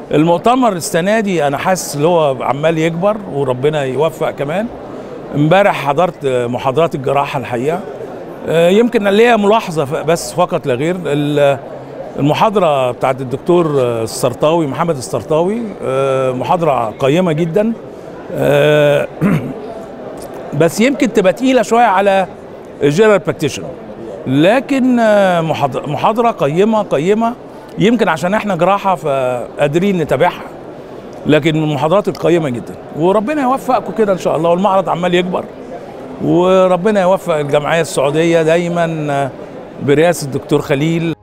المؤتمر السنه دي انا حاسس اللي هو عمال يكبر وربنا يوفق كمان امبارح حضرت محاضرات الجراحه الحقيقه آه، يمكن ليا ملاحظه ف- بس فقط لا غير ال- المحاضره بتاعت الدكتور آه، السرطاوي محمد السرطاوي آه، محاضره قيمه جدا آه، بس يمكن تبقى تقيله شويه على الجنرال براكتيشنر لكن آه، محاضرة, محاضرة قيمة قيمة يمكن عشان احنا جراحة فقادرين نتابعها لكن من المحاضرات القيمة جدا وربنا يوفقكم كده ان شاء الله والمعرض عمال يكبر وربنا يوفق الجمعية السعودية دايما آه، برئاسة الدكتور خليل